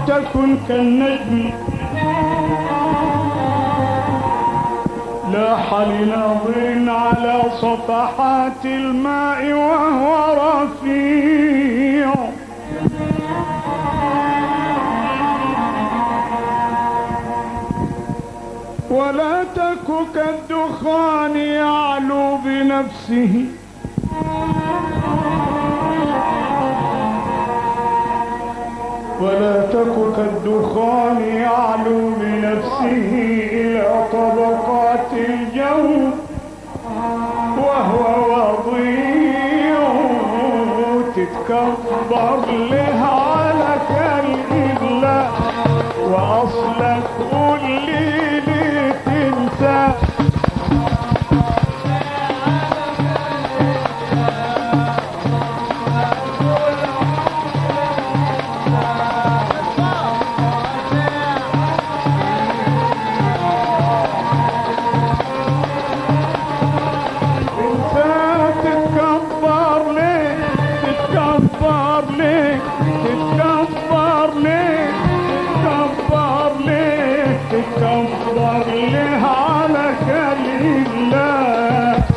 تكن كالنجم لاح لناظر على صفحات الماء وهو رفيع ولا تك كالدخان يعلو بنفسه ولا تك كالدخان يعلو بنفسه إلى طبقات الجو وهو وضيع تتكبر له على كالإبلاء وأصلك قول لي ليه تنسى انت تتكبر ليه تتكبر ليه تتكبر ليه تتكبر ليه تتكبر ليه على كلمة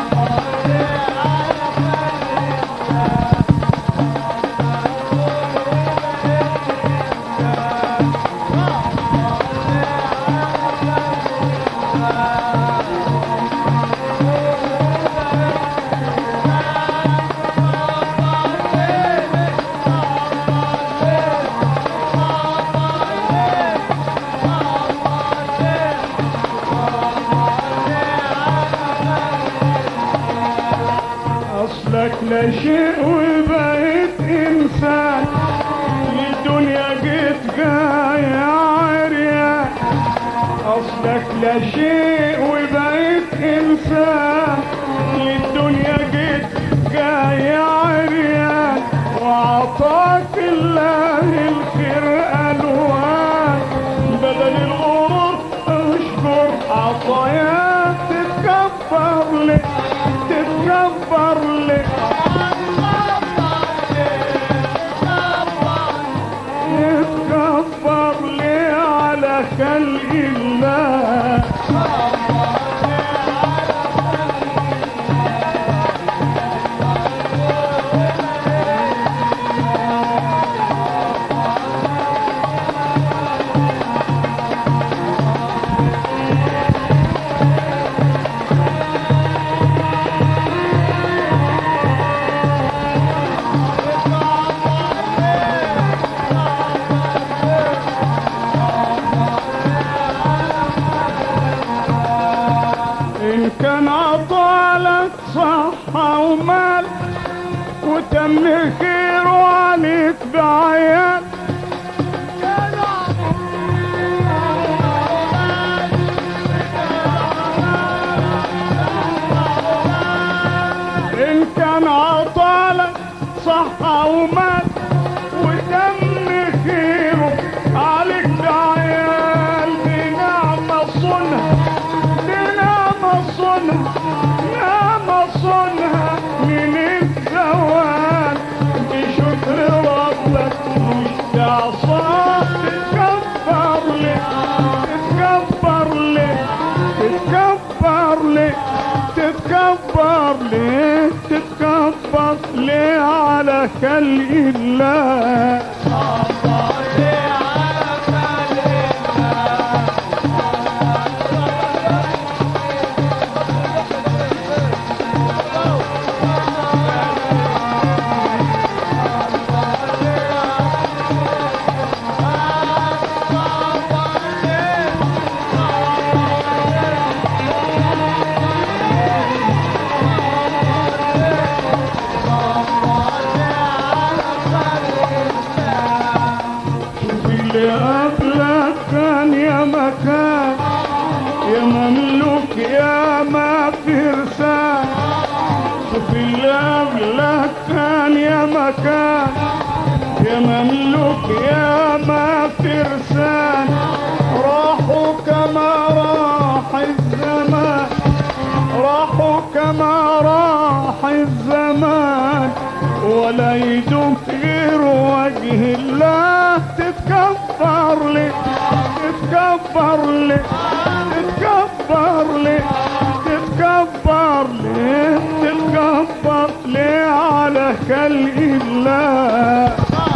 اصلك لا شيء وبقيت انسان للدنيا جيت جاي عريان اصلك لا شيء وبقيت انسان للدنيا جيت جاي عريان وعطاك الله الخير الوان بدل الغرور اشكر عطاياك تتكبر لك تتكبر لك تتكبر لي على خلق الله إن كان عطالك صحة ومال وتم خير عليك بعيال إن كان عطالك صحة ومال وتم خيره عليك بعيال بنعمة صنها بنعمة صنها نعمة صنها من الزوال بشكر ربك مش تعصى تتكبر لك تتكبر لك تتكبر لك تتكبر لك تتكبر ليه على خلق الله اللي قبلك كان يا مكان يا مملوك يا ما فرسان شوف اللي قبلك كان يا مكان يا مملوك يا ما فرسان راحوا كما راح الزمان راحوا كما راح الزمان ولا يدوم غير وجه وجه الله تتكبر لي تتكبر لي تتكبر لي تتكبر لي تتكبر لي على خلق الله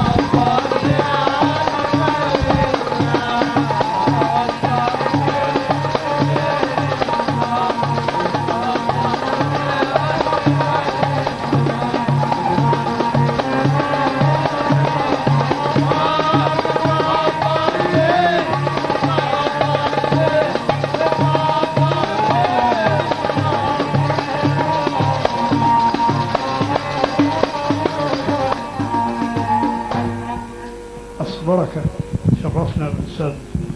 أصبرك شرفنا بالأستاذ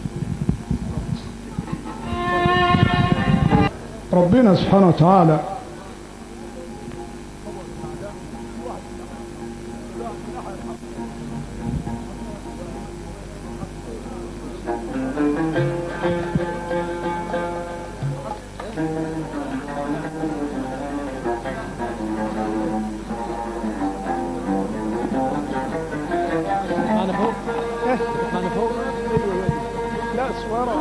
ربنا سبحانه وتعالى معنا فوق معنا فوق لا صورة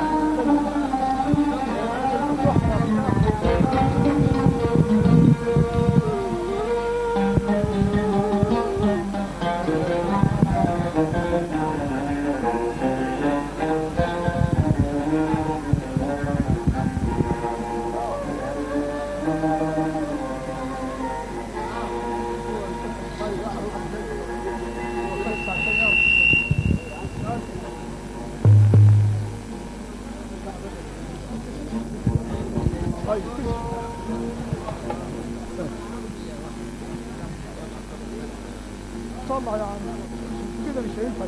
طلع يا عم كده مش هينفع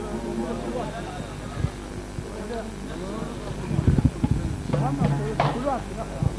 كل واحد في ناحية.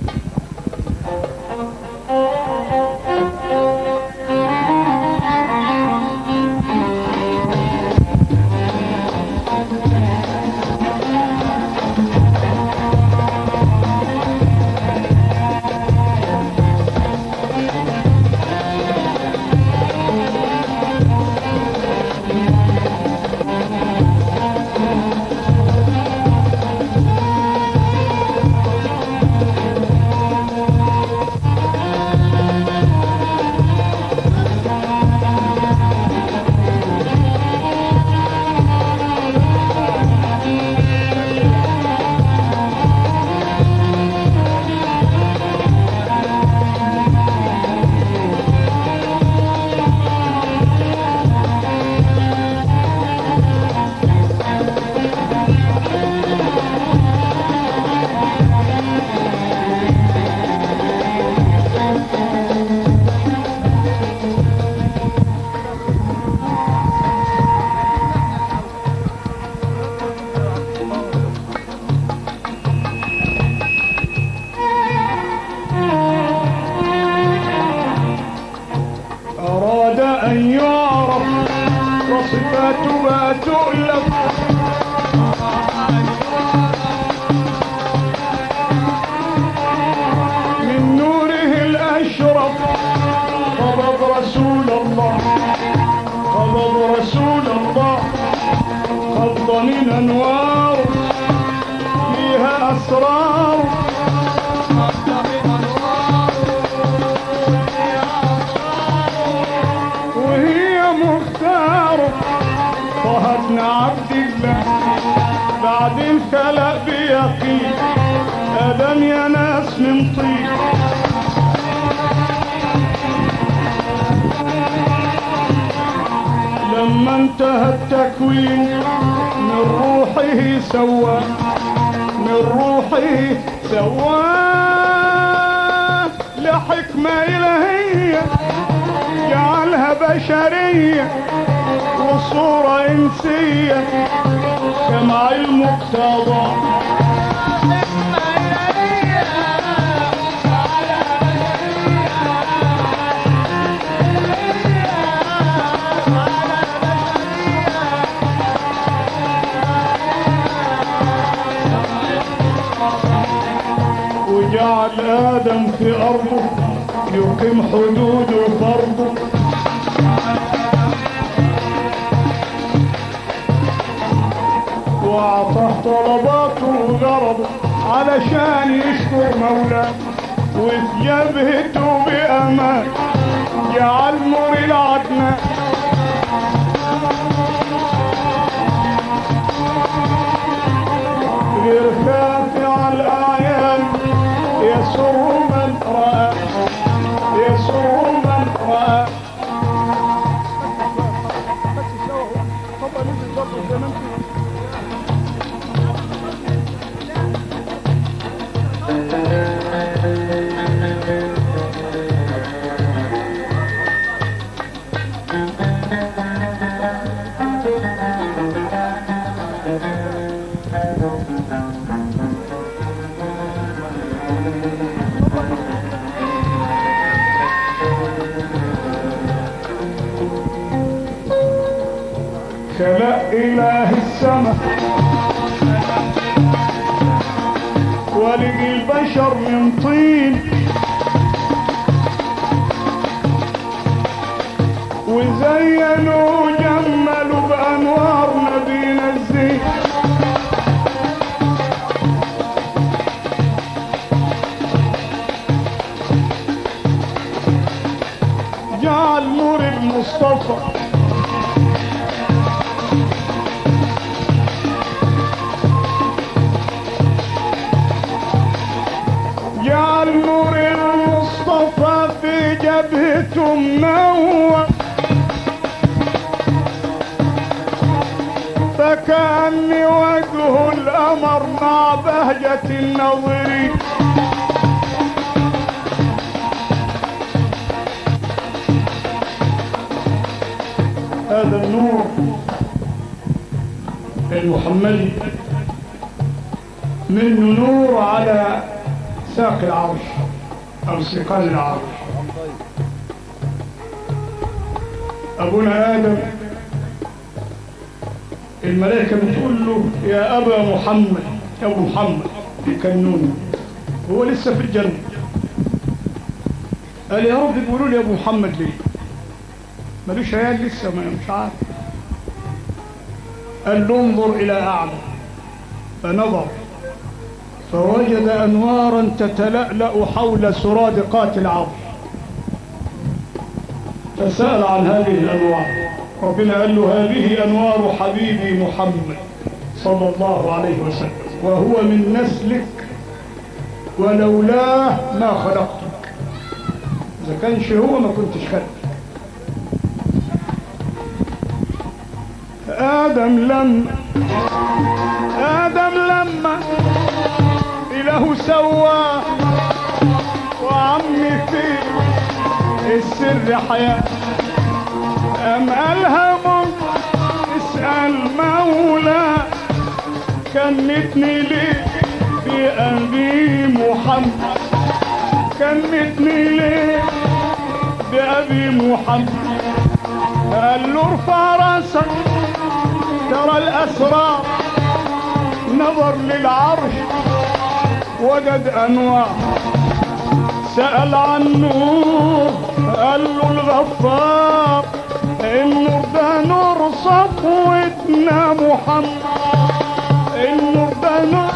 أراد أن يعرف وصفاتها تؤلف من نوره الأشرف قبض رسول الله قبض رسول الله قبض من أنوار فيها أسرار وهي مختارة طه ابن عبد الله بعد الخلق بيقين ادم يا ناس من طين لما انتهى التكوين من روحه سوى من روحه سواه لحكمة إلهية جعلها بشرية وصورة إنسية كمع المقتضى وجعل آدم في أرضه يقيم حدوده فرضه طلباته وغرضه علشان يشكر مولاه وفي جبهته بأمان جعل نور العدنان غير خافع الأعيان يسر من رأى يسر من رأى بس الشوق طبعا نزل برضه زي ما انت خلق إله السماء ولقي البشر من طين وزينوا جملوا بأنوار نبينا الزين جعل نور المصطفى جعل نور المصطفى في جبهته منور فكأني وجه القمر مع بهجة النظرين هذا النور المحمدي منه نور على ساق العرش أو سقال العرش أبونا آدم الملائكة بتقول له يا أبا محمد يا أبو محمد يكنونه هو لسه في الجنة قال يا رب بيقولوا لي يا أبو محمد ليه ملوش عيال لسه ما مش عارف قال له انظر إلى أعلى فنظر فوجد أنوارا تتلألأ حول سرادقات العرش فسأل عن هذه الأنوار ربنا قال له هذه أنوار حبيبي محمد صلى الله عليه وسلم وهو من نسلك ولولاه ما خلقتك إذا كانش هو ما كنتش خلق آدم لما آدم لما إله سوى وعمي في السر حياة أم ألهم اسأل مولا كنتني ليه بأبي محمد كنتني ليه بأبي محمد قال له ارفع راسك ترى الأسرار نظر للعرش وجد أنوار سأل عن نور قال له الغفار النور ده نور صفوتنا محمد النور ده نور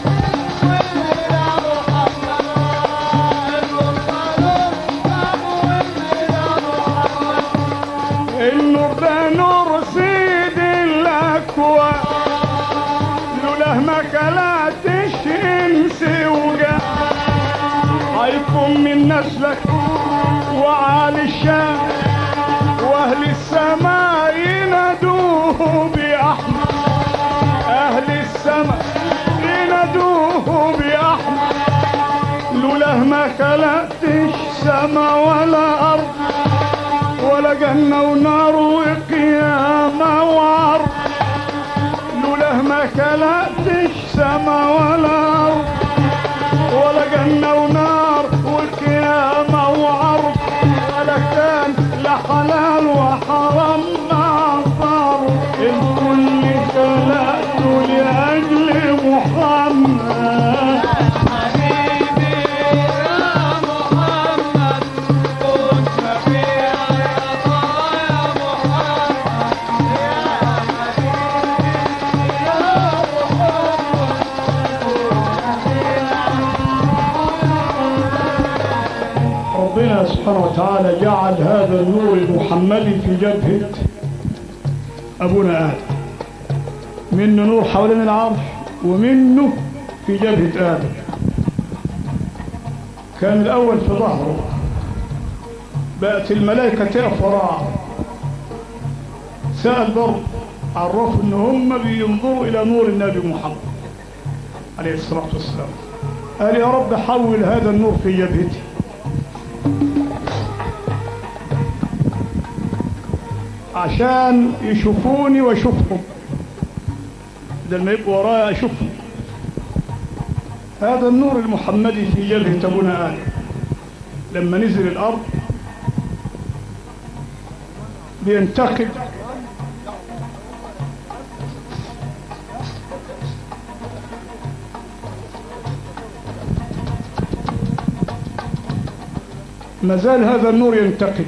النور ده نور سيد الأكوان لولا ما كلاتش انس وجا هيكون من نسلك وعلى الشام واهل السماء ينادوه بأحمد اهل السماء ينادوه بأحمد لولا ما خلقتش سما ولا ارض ولا جنة ونار وقيامة وعرض لولا ما خلقتش سما ولا أرض ولا جنة ونار وقيامة وعرض ولا كان لا حلال وحرام مع صار الكل خلقته لأجل محمد ربنا سبحانه وتعالى جعل هذا النور المحمدي في جبهة أبونا آدم منه نور حوالين العرش ومنه في جبهة آدم كان الأول في ظهره بقت الملائكة تقف وراه سأل برضه عرفوا ان هم بينظروا الى نور النبي محمد عليه الصلاة والسلام قال يا رب حول هذا النور في جبهتي عشان يشوفوني واشوفهم ده لما يبقوا ورايا اشوفهم هذا النور المحمدي في جبهة ابونا آدم لما نزل الارض بينتقد ما زال هذا النور ينتقد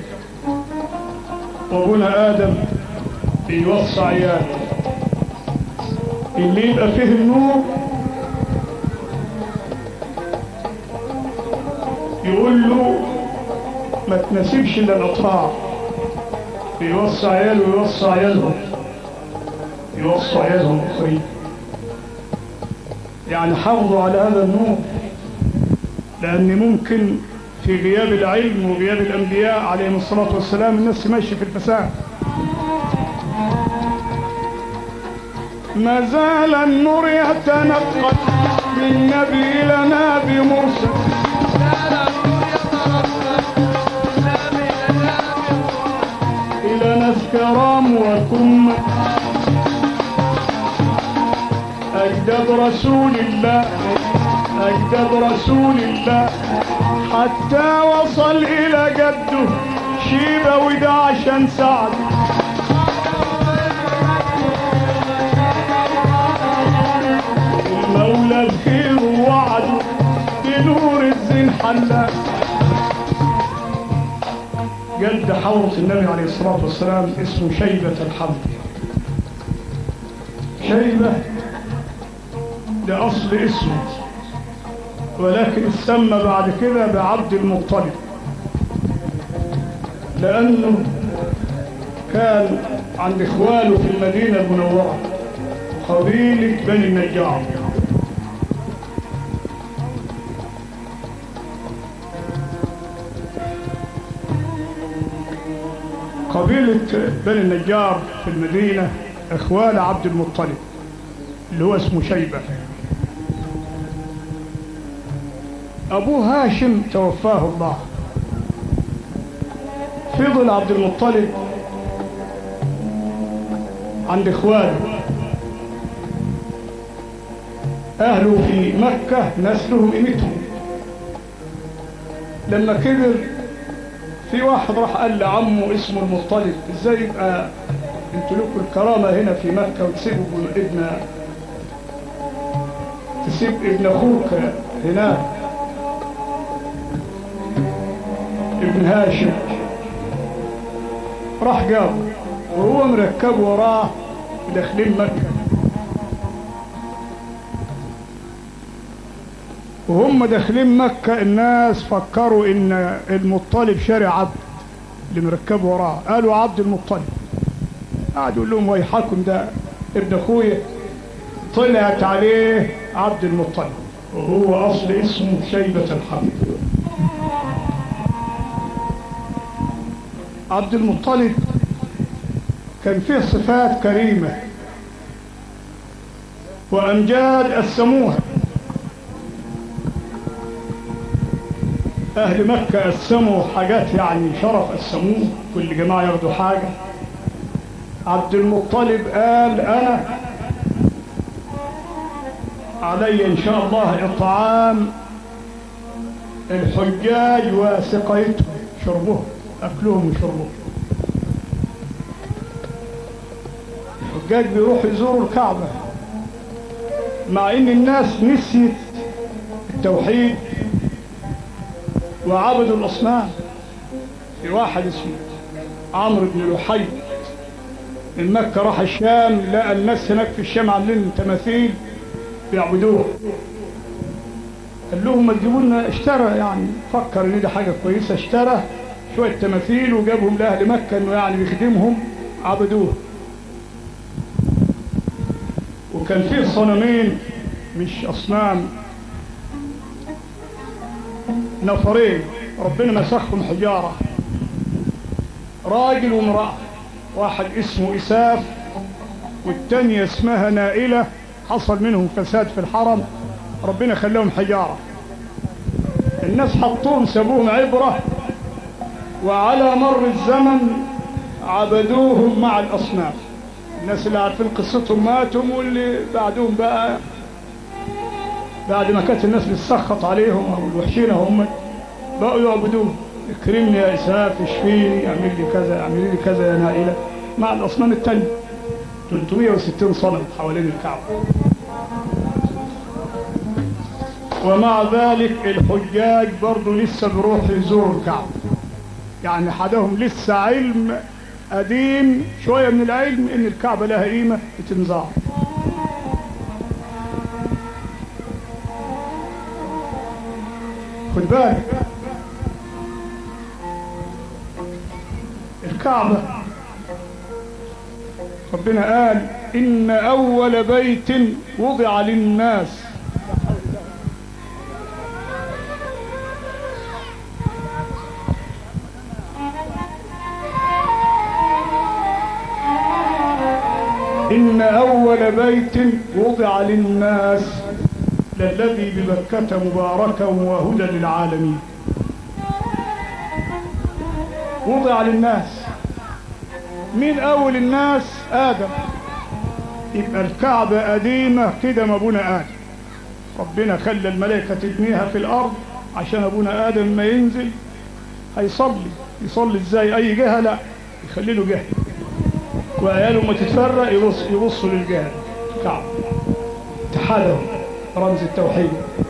وابونا ادم بيوصى عياله اللي يبقى فيه النور يقول له ما تناسبش الا الاطراف بيوصى عياله ويوصى عيالهم يوصى عيالهم اخرين يعني حافظوا على هذا النور لان ممكن في غياب العلم وغياب الأنبياء عليهم الصلاة والسلام الناس ماشي في الفساد ما زال النور يتنقل من نبي إلى نبي مرسل إلى ناس كرام وكم أجدب رسول الله أجدب رسول الله حتى وصل إلى جده شيبة وده عشان سعد المولى بخير وعده بنور الزين حلا جد حورة النبي عليه الصلاة والسلام اسمه شيبة الحمد شيبة ده أصل اسمه ولكن سمى بعد كده بعبد المطلب لأنه كان عند إخوانه في المدينة المنورة قبيلة بني النجار قبيلة بني النجار في المدينة إخوان عبد المطلب اللي هو اسمه شيبة أبوه هاشم توفاه الله فضل عبد المطلب عند إخوانه أهله في مكة نسلهم قيمتهم لما كبر في واحد راح قال لعمه اسمه المطلب ازاي يبقى انتوا لكم الكرامة هنا في مكة وتسيبوا ابن تسيب ابن اخوك هناك ابن هاشم راح جابه وهو مركب وراه داخلين مكة وهم داخلين مكة الناس فكروا ان المطلب شارع عبد اللي مركب وراه قالوا عبد المطلب قعدوا يقول لهم ويحكم ده ابن اخويا طلعت عليه عبد المطلب وهو اصل اسمه شيبة الحمد عبد المطلب كان فيه صفات كريمة وأمجاد السموها أهل مكة قسموا حاجات يعني شرف قسموه كل جماعة ياخدوا حاجة عبد المطلب قال أنا علي إن شاء الله إطعام الحجاج وسقيتهم شربهم أكلهم وشربهم الحجاج بيروحوا يزوروا الكعبة مع إن الناس نسيت التوحيد وعبدوا الأصنام في واحد اسمه عمرو بن لحي من مكة راح الشام لقى الناس هناك في الشام عاملين تماثيل بيعبدوها قال لهم ما تجيبوا لنا اشترى يعني فكر ان دي حاجه كويسه اشترى شويه تماثيل وجابهم لاهل مكه انه يعني بيخدمهم عبدوه وكان فيه صنمين مش اصنام نفرين ربنا مسخهم حجاره راجل وامراه واحد اسمه اساف والتانية اسمها نائلة حصل منهم فساد في الحرم ربنا خلاهم حجارة الناس حطوهم سابوهم عبرة وعلى مر الزمن عبدوهم مع الأصنام الناس اللي عارفين قصتهم ماتوا واللي بعدهم بقى بعد ما كانت الناس بتسخط عليهم او الوحشين هم بقوا يعبدوه اكرمني يا اساف اشفيني اعمل لي كذا اعمل لي كذا يا نائله مع الاصنام التانية 360 صنم حوالين الكعبه ومع ذلك الحجاج برضه لسه بيروحوا يزوروا الكعبه يعني حدهم لسه علم قديم شويه من العلم ان الكعبه لها قيمه بتنزار خد بالك الكعبة ربنا قال إن أول بيت وضع للناس إن أول بيت وضع للناس للذي ببكة مباركا وهدى للعالمين وضع للناس مين أول الناس آدم يبقى الكعبة قديمة كده ما أبونا آدم ربنا خلى الملائكة تبنيها في الأرض عشان أبونا آدم ما ينزل هيصلي يصلي ازاي أي جهة لا يخلي له جهة وعياله ما تتفرق يبص يبصوا للجهة الكعبة اتحادهم رمز التوحيد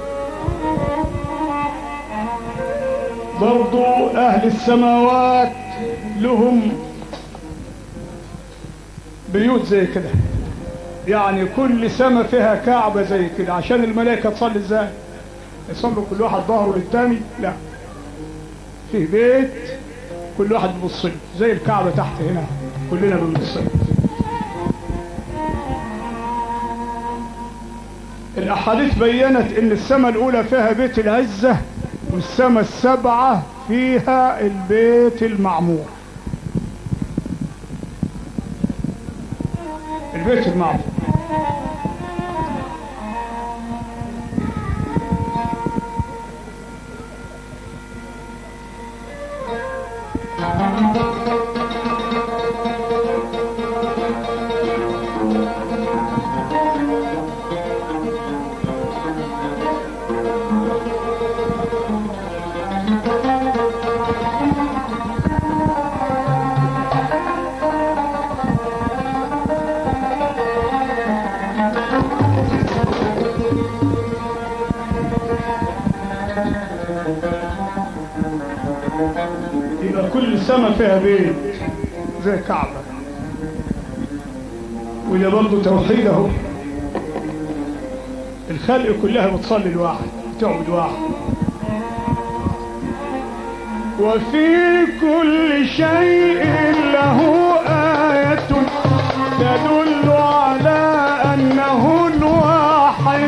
برضو أهل السماوات لهم بيوت زي كده يعني كل سماء فيها كعبة زي كده عشان الملائكة تصلي ازاي يصلوا كل واحد ظهره للتاني لا في بيت كل واحد بيبص له زي الكعبة تحت هنا كلنا بنبص له الأحاديث بينت إن السماء الأولى فيها بيت العزة والسماء السبعة فيها البيت المعمور البيت المعمور يبقى كل سماء فيها بيت زي كعبة وده برضه توحيد اهو الخلق كلها بتصلي لواحد بتعبد واحد وفي كل شيء له آية تدل على أنه الواحد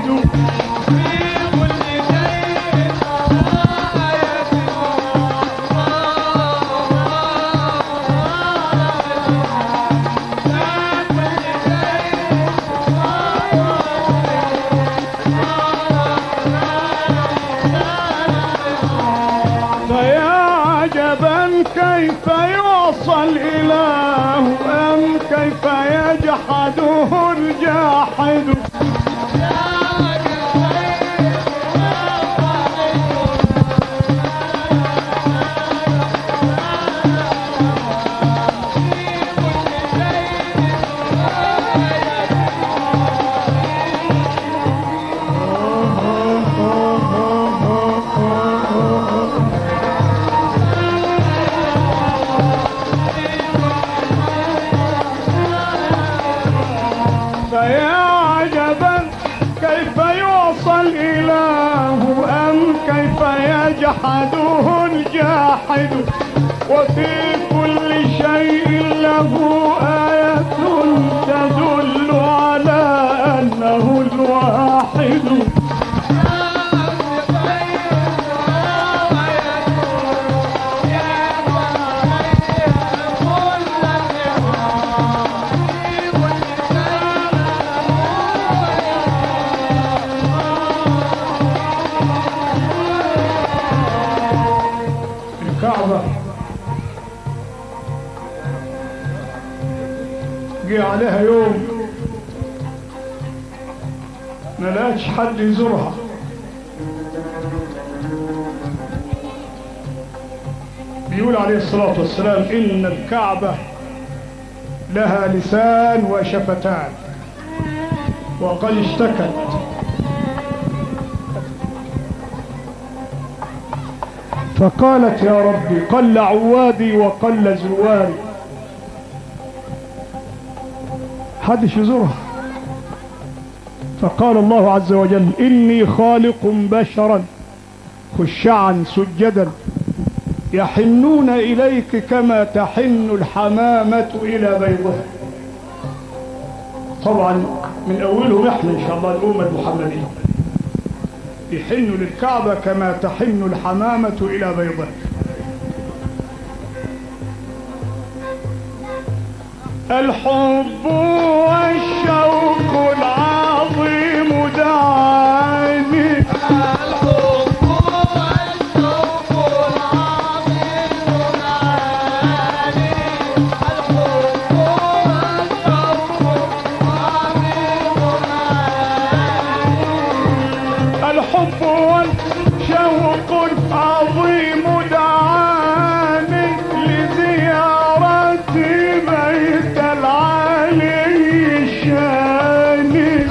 فيا عجبا كيف يوصى الإله أم كيف يجحده الجاحد فيا عجبا جحده الجاحد وفي كل شيء له آية تدل على أنه الواحد الكعبة جه عليها يوم ما لقاش حد يزورها بيقول عليه الصلاة والسلام إن الكعبة لها لسان وشفتان وقد اشتكت فقالت يا ربي قل عوادي وقل زواري حدش يزورها فقال الله عز وجل إني خالق بشرا خشعا سجدا يحنون إليك كما تحن الحمامة إلى بيضها طبعا من أولهم إحنا إن شاء الله الأمة المحمدية يحن للكعبة كما تحن الحمامة إلى بيضها الحب والشوق العظيم دعاني الحب والشوق العظيم دعاني لزيارة بيت العلي الشاني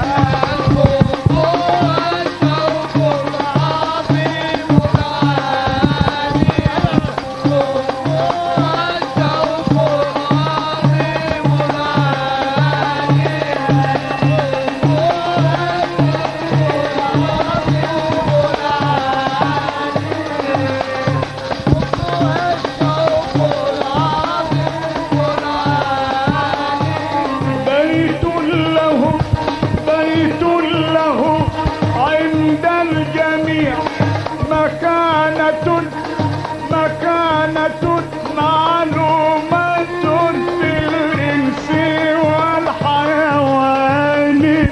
بيت له بيت له عند الجميع مكانة مكانة معلومة في الإنس والحيوان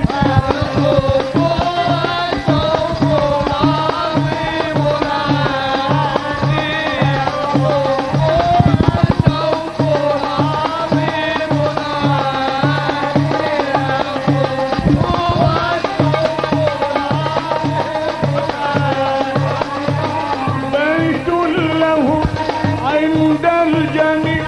بيت له عند الجميع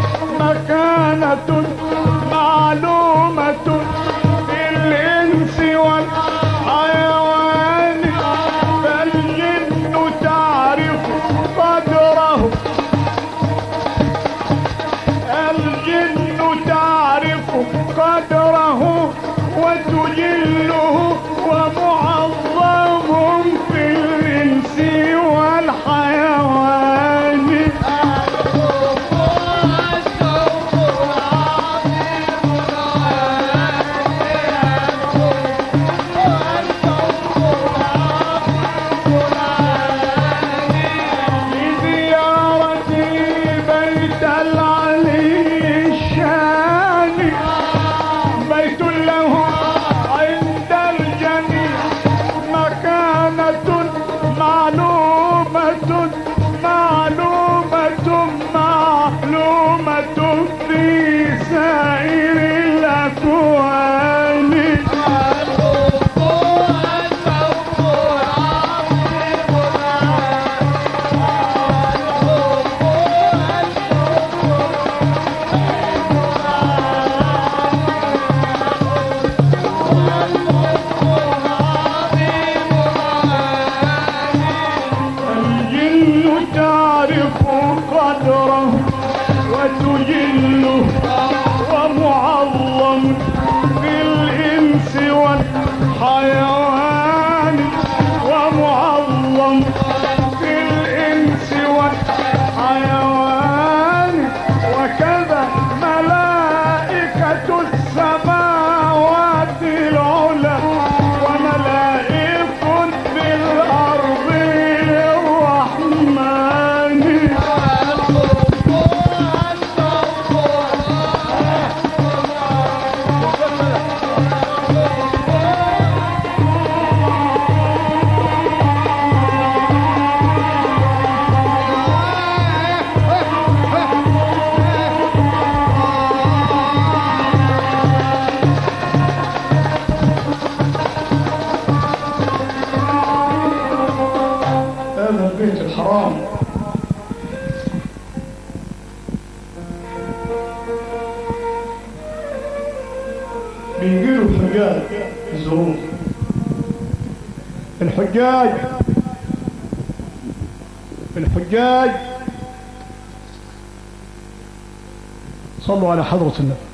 مكانة معلومة في الإنس والحيوان فالجن تعرف قدره الجن تعرف قدره وتجله ومعظم في الإنس والحيوان بيجيله الحجاج يزوروه الحجاج الحجاج صلوا على حضرة النبي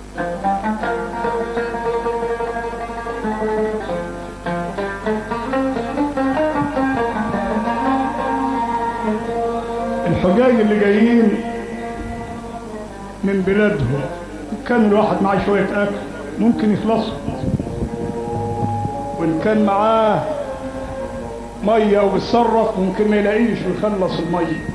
الحجاج اللي جايين من بلادهم كان الواحد معاه شوية أكل ممكن يخلصوا وإن كان معاه مية وبيتصرف ممكن ما يلاقيش ويخلص المية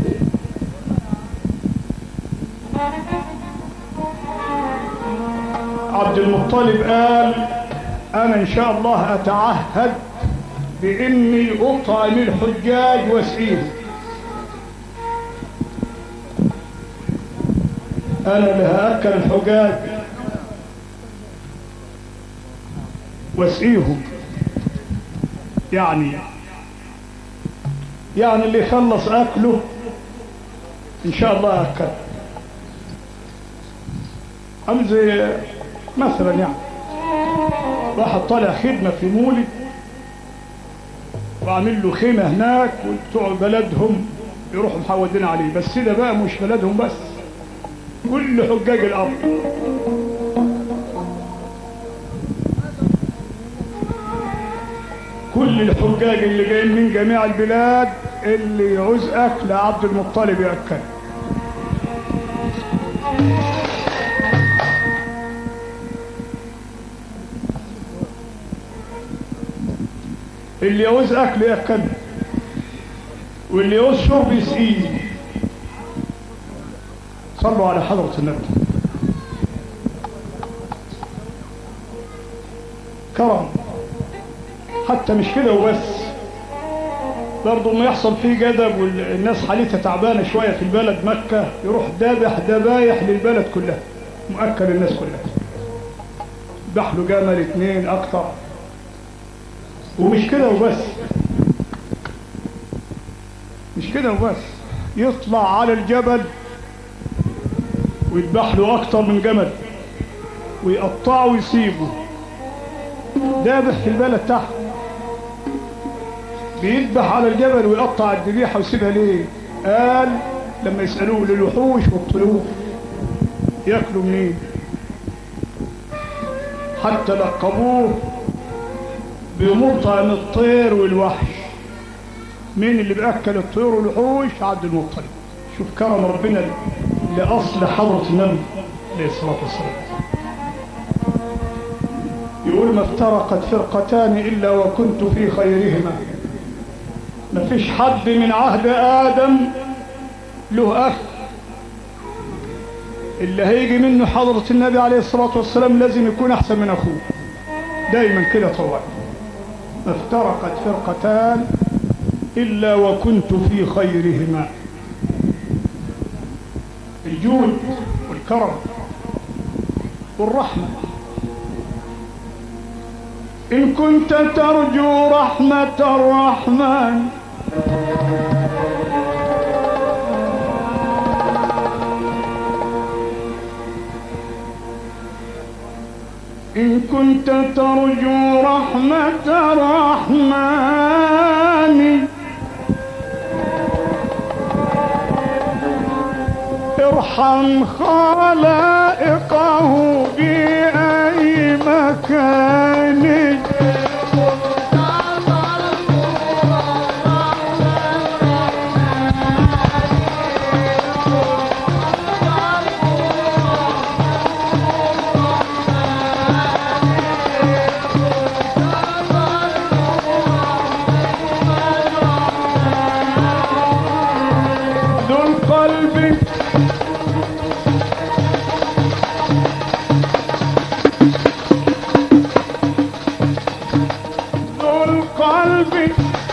عبد المطلب قال أنا إن شاء الله أتعهد بإني أطعم الحجاج وأسقيهم أنا اللي هأكل الحجاج واسقيهم يعني يعني اللي يخلص أكله إن شاء الله أكل أم زي مثلا يعني واحد طالع خدمة في مولد وعامل له خيمة هناك وبتوع بلدهم يروحوا محودين عليه بس ده بقى مش بلدهم بس كل حجاج الأرض كل الحجاج اللي جايين من جميع البلاد اللي يعوز أكل عبد المطلب يأكل اللي يعوز أكل يأكل واللي يعوز شرب يسقيه صلوا على حضرة النبي كرم حتى مش كده وبس برضه ما يحصل فيه جدب والناس حالتها تعبانة شوية في البلد مكة يروح دابح دبايح للبلد كلها مؤكل الناس كلها ذبح له جمل اتنين اكتر ومش كده وبس مش كده وبس يطلع على الجبل ويذبح له اكتر من جمل ويقطعه ويسيبه دابح في البلد تحت بيذبح على الجبل ويقطع الذبيحه ويسيبها ليه قال لما يسالوه للوحوش والطيور ياكلوا منين حتى لقبوه بمطعم الطير والوحش مين اللي بياكل الطير والوحوش عبد المطلب شوف كرم ربنا لاصل حضره النبي عليه الصلاه والسلام يقول ما افترقت فرقتان الا وكنت في خيرهما ما فيش حد من عهد ادم له اخ اللي هيجي منه حضرة النبي عليه الصلاة والسلام لازم يكون أحسن من أخوه دايما كده طبعا ما افترقت فرقتان إلا وكنت في خيرهما الجود والكرم والرحمة إن كنت ترجو رحمة الرحمن إن كنت ترجو رحمة الرحمن ارحم خلائقه بأي مكان ذو القلب ذو القلب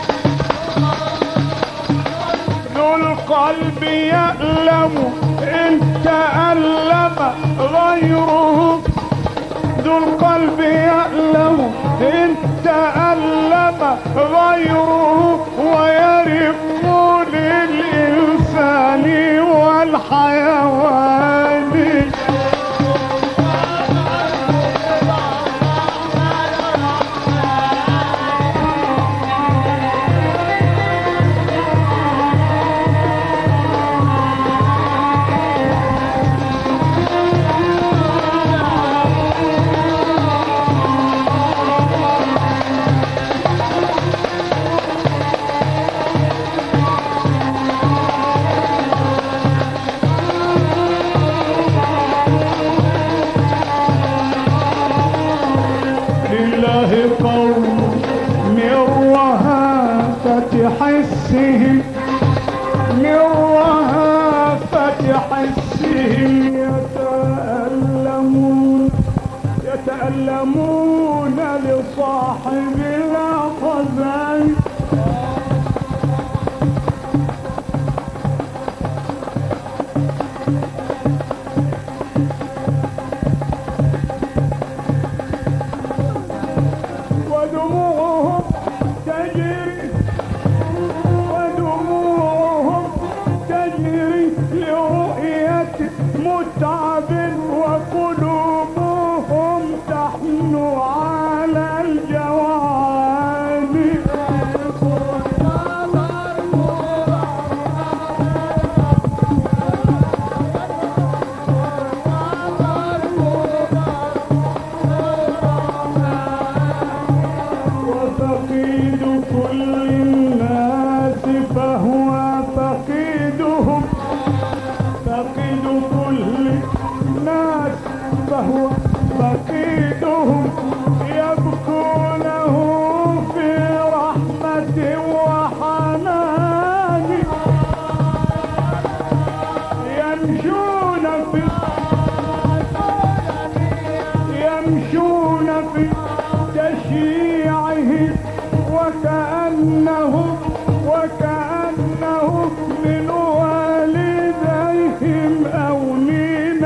ذو القلب يألم إن تألم غيره ذو القلب يألم إن تألم غيره ويرق للإنسان والحيوان بحسهم يتألمون يتألمون لصاحب الأخذين ودموعهم تجري ودموعهم تجري لرؤية متعب وقلوبهم تحن على الجوانب وفقيد كل الناس فهو فقيدهم فقيد كل الناس فهو فقيدهم يبكونه في رحمة وحنان يمشون في يمشون في تشييعه وكأنه وكأنه من والديهم أو من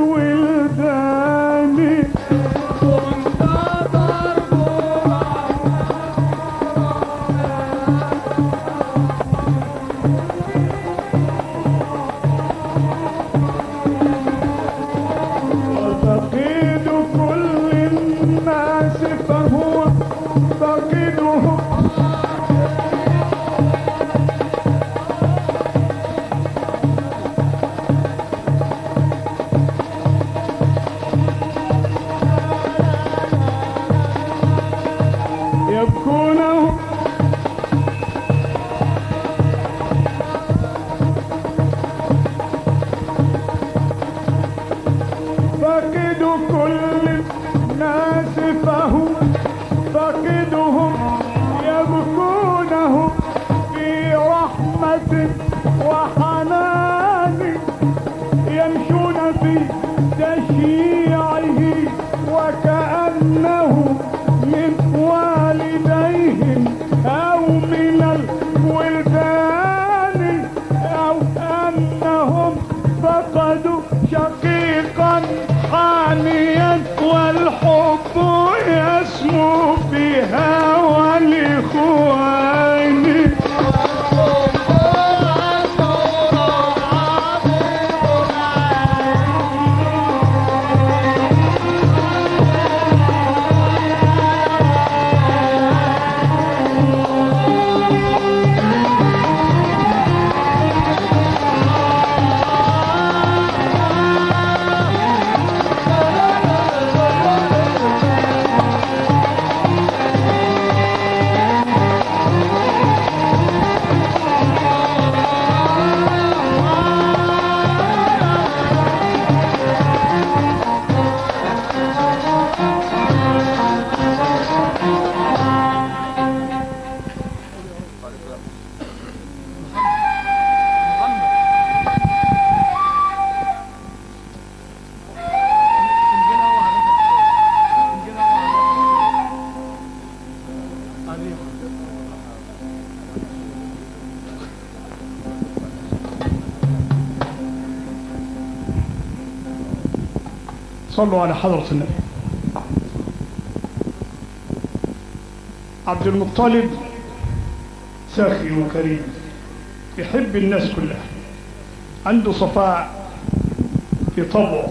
الولدان وفقيد كل الناس فهو فقيدهم يبكونه فقد كل الناس فهو فقدهم يبكونه في رحمة وحنان يمشون في تشييعه وكأنه من والديهم أو من الولدان أو أنهم فقدوا شقيقا حانيا والحب يسمو في هوى الإخوان صلوا على حضرة النبي عبد المطلب ساخي وكريم يحب الناس كلها عنده صفاء في طبعه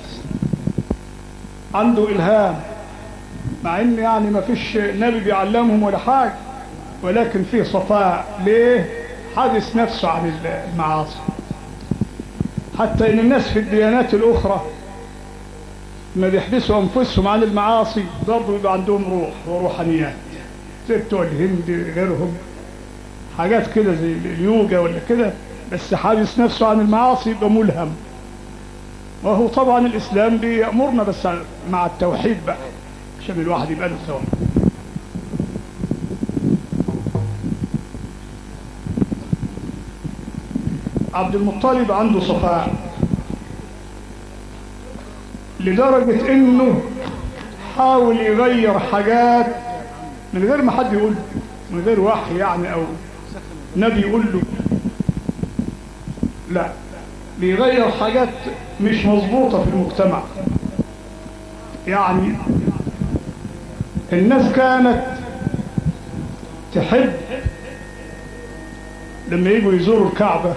عنده إلهام مع ان يعني ما فيش نبي بيعلمهم ولا حاجة ولكن فيه صفاء ليه حادث نفسه عن المعاصي حتى ان الناس في الديانات الاخرى ما بيحبسوا انفسهم عن المعاصي برضه يبقى عندهم روح وروحانيات زي بتوع الهند غيرهم حاجات كده زي اليوجا ولا كده بس حابس نفسه عن المعاصي يبقى ملهم وهو طبعا الاسلام بيامرنا بس مع التوحيد بقى عشان الواحد يبقى له ثواب عبد المطلب عنده صفاء لدرجة انه حاول يغير حاجات من غير ما حد يقول له، من غير وحي يعني او نبي يقول له لا بيغير حاجات مش مظبوطة في المجتمع يعني الناس كانت تحب لما يجوا يزوروا الكعبة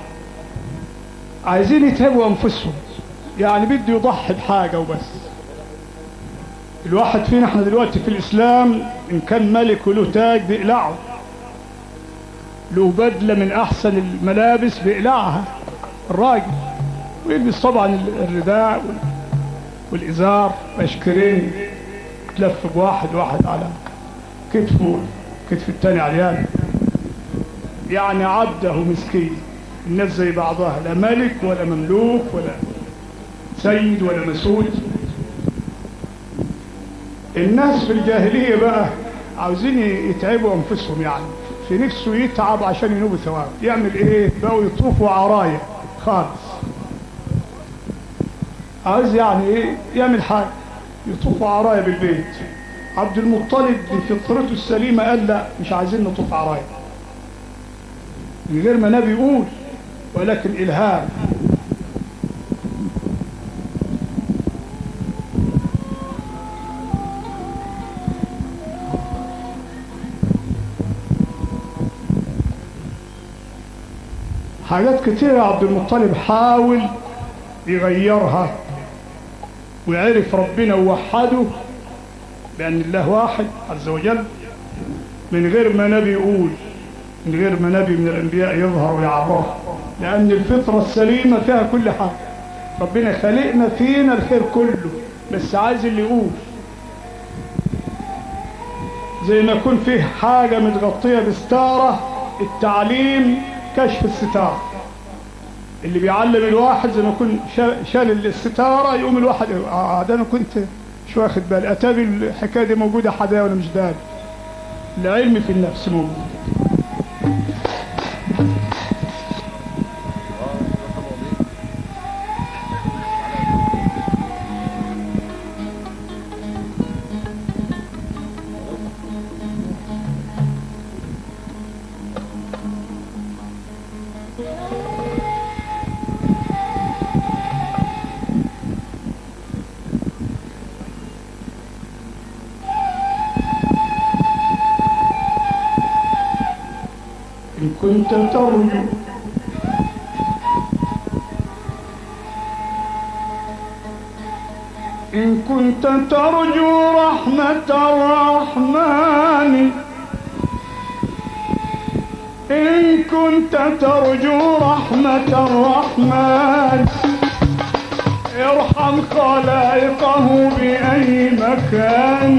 عايزين يتهبوا أنفسهم يعني بده يضحي بحاجة وبس الواحد فينا احنا دلوقتي في الإسلام إن كان ملك وله تاج بيقلعه له بدلة من أحسن الملابس بيقلعها الراجل ويلبس طبعا الرداء وال- والإزار مشكرين تلف بواحد واحد على كتفه كتف التاني عريان يعني عبده مسكين الناس زي بعضها لا ملك ولا مملوك ولا سيد ولا مسؤول الناس في الجاهلية بقى عاوزين يتعبوا أنفسهم يعني في نفسه يتعب عشان ينوب ثواب يعمل ايه بقوا يطوفوا عراية خالص عاوز يعني ايه يعمل حاجة يطوفوا عراية بالبيت عبد المطلب بفطرته السليمة قال لا مش عايزين نطوف عراية من غير ما نبي يقول ولكن إلهام حاجات كتيرة عبد المطلب حاول يغيرها وعرف ربنا ووحده بأن الله واحد عز وجل من غير ما نبي يقول من غير ما نبي من الأنبياء يظهر ويعرف لأن الفطرة السليمة فيها كل حاجة ربنا خلقنا فينا الخير كله بس عايز اللي يقول زي ما يكون فيه حاجة متغطية بستارة التعليم كشف الستارة اللي بيعلم الواحد زي ما يكون شا- شال الستارة يقوم الواحد آه ده أنا كنت مش واخد بالي أتابي الحكاية دي موجودة حدا ولا مش داري العلم في النفس موجود إن كنت ترجو إن كنت ترجو رحمة الرحمن إن كنت ترجو رحمة الرحمن ارحم خلائقه بأي مكان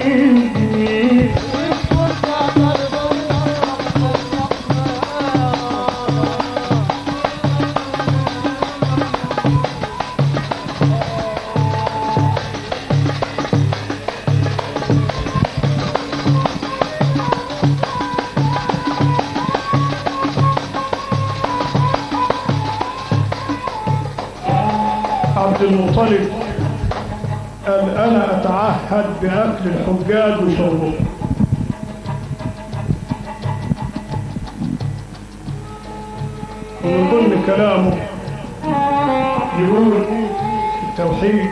عبد المطلب قال أنا أتعهد بأكل الحجاج وشربهم ومن ضمن كلامه يقول التوحيد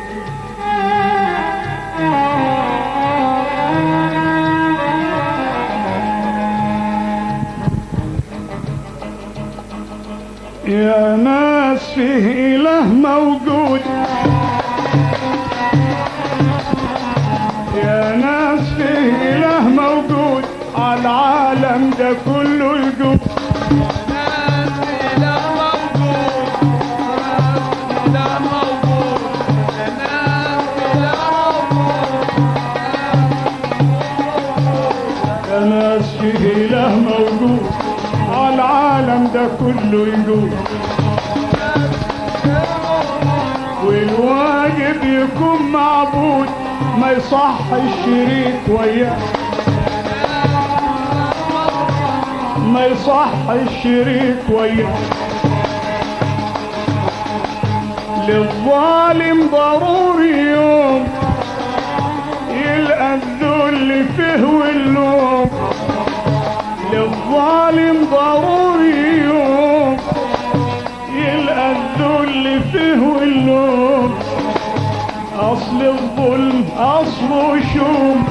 يا ناس فيه إله موجود يا ناس فيه إله موجود على العالم ده كله يجوب يا ناس فيه إله موجود على العالم ده كله يجوب والواجب يكون معبود ما يصح الشريك وياه ما يصح الشريك وياه للظالم ضروري يوم يلقى الذل فيه واللوم للظالم ضروري يوم يلقى الذل فيه واللوم أصل الظلم أصله شوم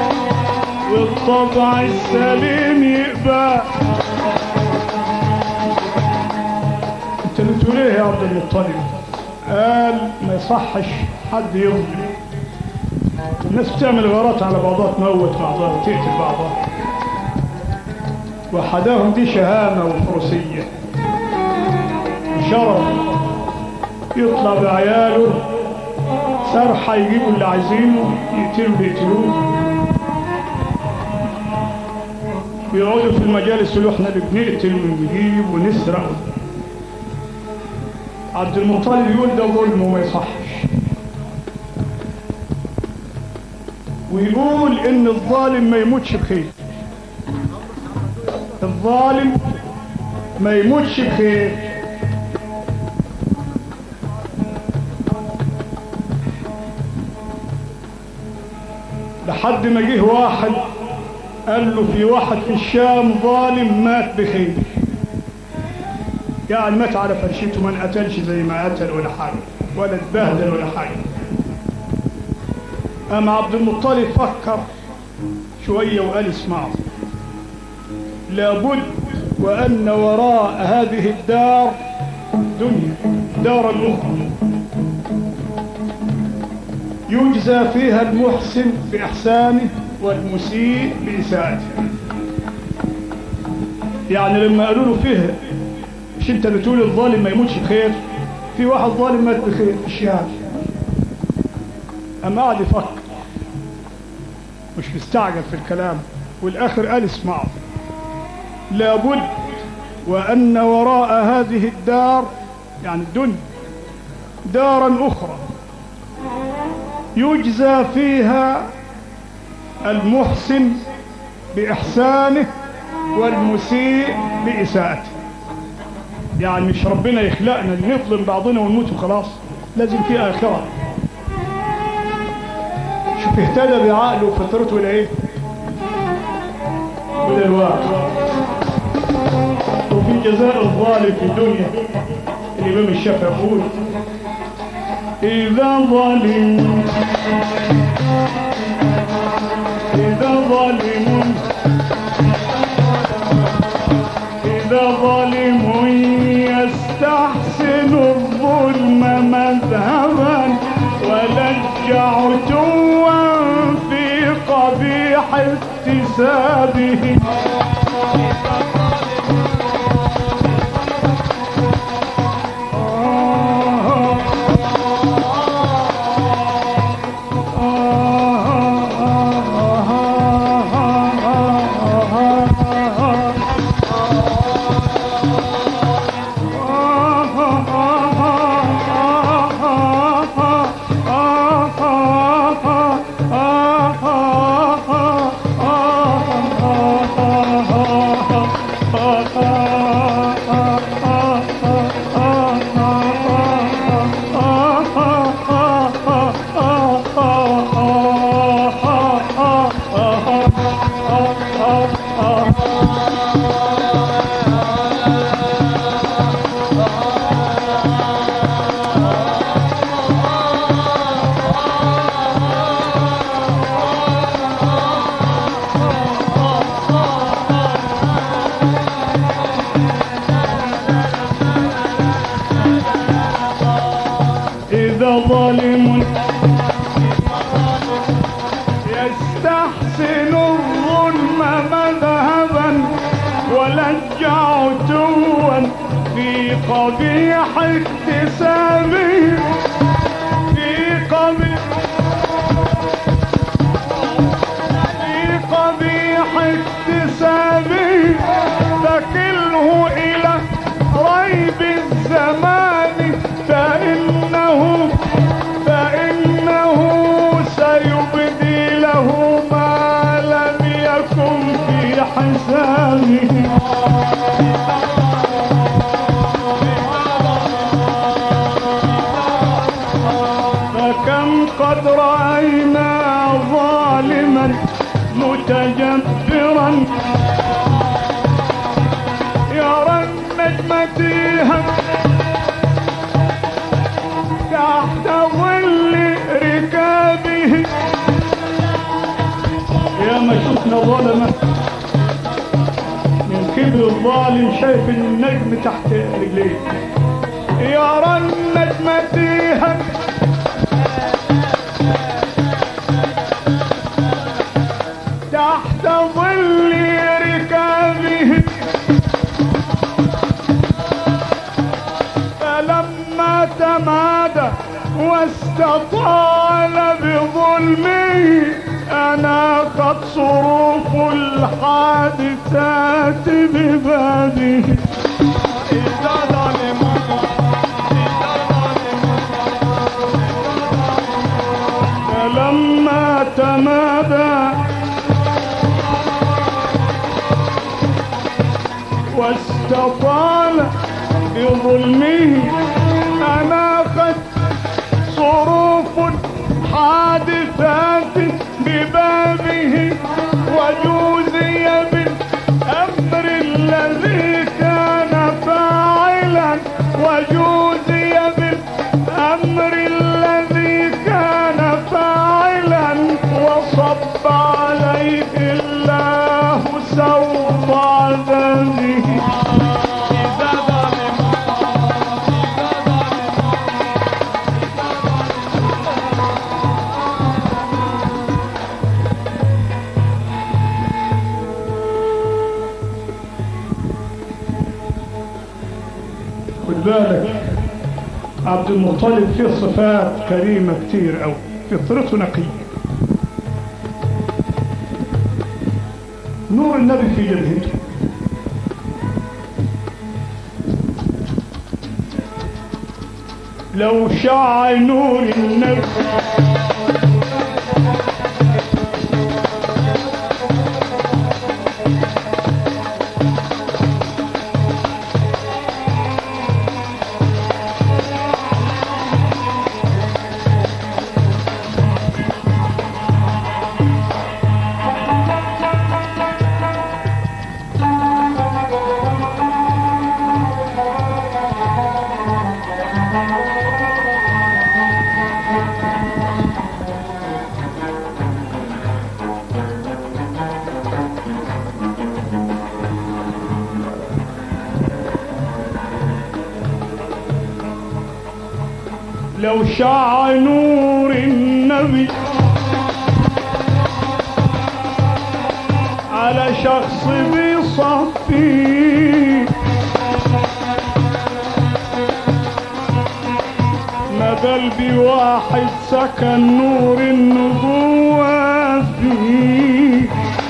والطبع السليم يقبل انت بتقول ايه يا عبد المطلب قال ما يصحش حد يظلم الناس بتعمل غارات على بعضها تموت بعضها وتقتل بعضها وحداهم دي شهامة وفروسية وشرف يطلع بعياله سرحة يجيبوا اللي عايزينه يقتلوا اللي يقتلوه ويقعدوا في المجالس يقولوا احنا اللي بنقتل ونجيب ونسرق عبد المطلب يقول ده ظلم وما يصحش ويقول ان الظالم ما يموتش بخير الظالم ما يموتش بخير لحد ما جه واحد قال له في واحد في الشام ظالم مات بخير يعني مات على فرشته ما انقتلش زي ما قتل ولا حاجه ولا اتبهدل ولا حاجه قام عبد المطلب فكر شويه وقال اسمعوا لابد وان وراء هذه الدار دنيا دار اخرى يجزى فيها المحسن بإحسانه والمسيء بإساءته يعني لما قالوا له فيه مش انت بتقول الظالم ما يموتش بخير في واحد ظالم مات بخير في الشهادة أما قعد يفكر مش مستعجل في الكلام والآخر قال اسمعوا لابد وأن وراء هذه الدار يعني الدنيا دارا أخرى يجزى فيها المحسن بإحسانه والمسيء بإساءته يعني مش ربنا يخلقنا نظلم بعضنا ونموت وخلاص لازم في آخرة شوف اهتدى بعقله وفطرته لإيه وده الواقع وفي جزاء الظالم في الدنيا الإمام الشافعي يقول إذا ظلم إذا ظالم إذا ظالم يستحسن الظلم مذهبا ولج عتوا في قبيح اكتسابه إذا ظالم يستحسن الظلم مذهبا ولج عتوا في قبيح اكتسابه في قبيح في قبيح اكتسابه تكله إلى ريب الزمان فإنه فإنه سيبدي له ما لم يكن في حسابه قد رأينا ظالما متجبرا يرى النجمة تحت ظل ركابه يا ما شفنا ظلمة من كبر الظالم شايف النجم تحت رجليه يرى النجم فيها تحت ظل ركابه فلما تمادى واستطال بظلمه أناقت صروف الحادثات ببابه إذا ظلموا فلما تمادى واستطال بظلمه أناقت صروف حادثات ببابه وجوزي بالأمر الذي كان فاعلا وجوزي بالأمر الذي كان فاعلا وصب عليه الله سوط عذابه إذا ظلم خد بالك عبد المطلب فيه صفات كريمة كتير أوي فطرته نقية نور النبي في جبهته لو شع نور النبي لو شع نور النبي على شخص بيصفي ما بل بواحد سكن نور النبوة فيه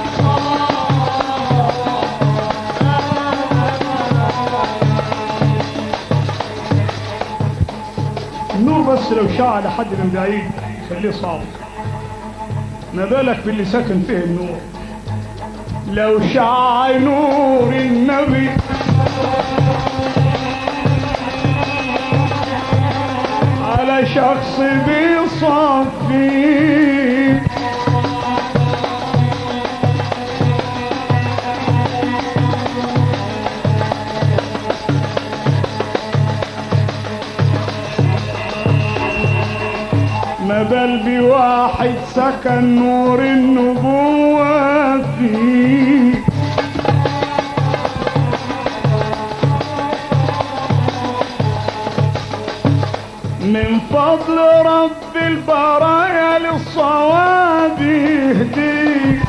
النور بس لو شع لحد من بعيد خليه صعب ما بالك باللي سكن فيه النور لو شع نور النبي على شخص بيصفي ما بل بواحد سكن نور النبوة فيه من فضل رب البرايا للصواب يهديك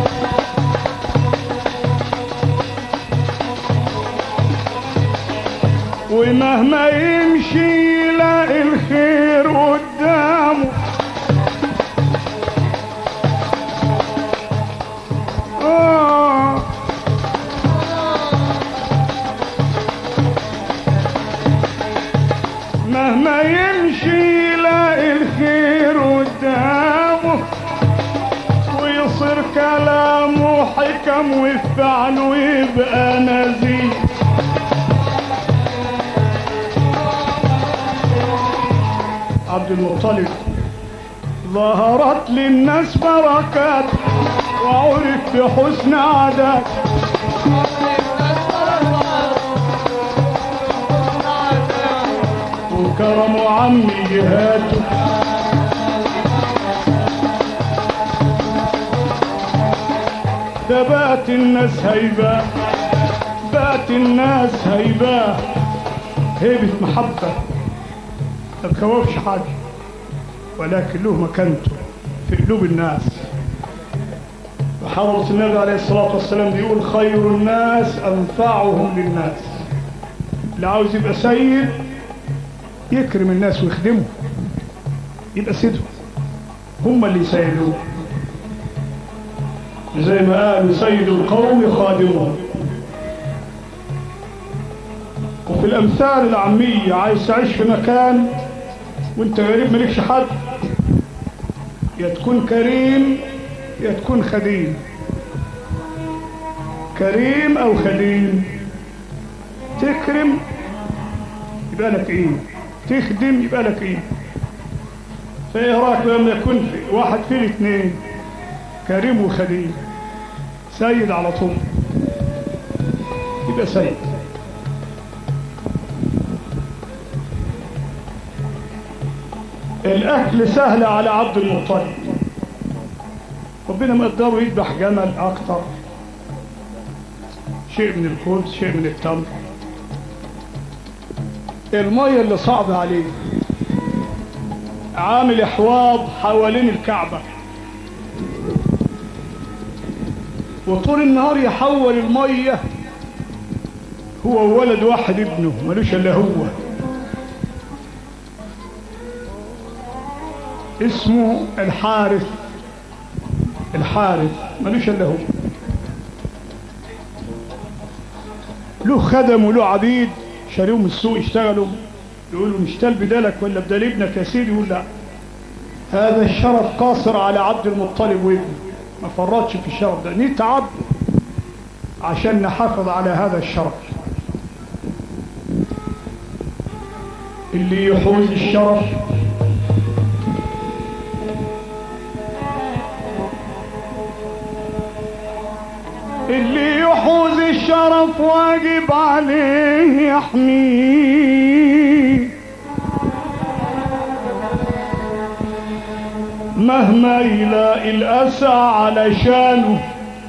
ومهما يمشي يلاقي الخير قدامه آه مهما يمشي يلاقي الخير قدامه ويصير كلامه حكم وفعله يبقى نزيه عبد المطلب ظهرت للناس بركات وعرف بحسن عادات وكرم عمي جهاته ده بات الناس هيبة بات الناس هيبة هيبة محبة ما تخوفش حاجة ولكن له مكانته في قلوب الناس وحضرة النبي عليه الصلاة والسلام بيقول خير الناس أنفعهم للناس اللي عاوز يبقى سيد يكرم الناس ويخدمهم يبقى سيدهم هم اللي يسيدوه زي ما قالوا سيد القوم خادمهم وفي الأمثال العامية عايز تعيش في مكان وانت غريب مالكش حد يا تكون كريم يا تكون خديم كريم او خديم تكرم يبقى لك ايه تخدم يبقى لك ايه فايه رايك لما يكون في واحد في الاثنين كريم وخديم سيد على طول يبقى سيد الاكل سهل على عبد المطلب ربنا مقدره يذبح جمل اكتر شيء من الخبز شيء من التمر المية اللي صعب عليه عامل احواض حوالين الكعبة وطول النهار يحول المية هو وولد واحد ابنه ملوش الا هو اسمه الحارث الحارث ملوش الا هو له خدم وله عبيد شاريهم السوق يشتغلوا يقولوا نشتغل بدالك ولا بدال ابنك يا سيدي يقول لا هذا الشرف قاصر على عبد المطلب وابنه ما فرطش في الشرف ده نتعب عشان نحافظ على هذا الشرف اللي يحوز الشرف اللي يحوز الشرف واجب عليه يحميه مهما يلاقي الأسى علشانه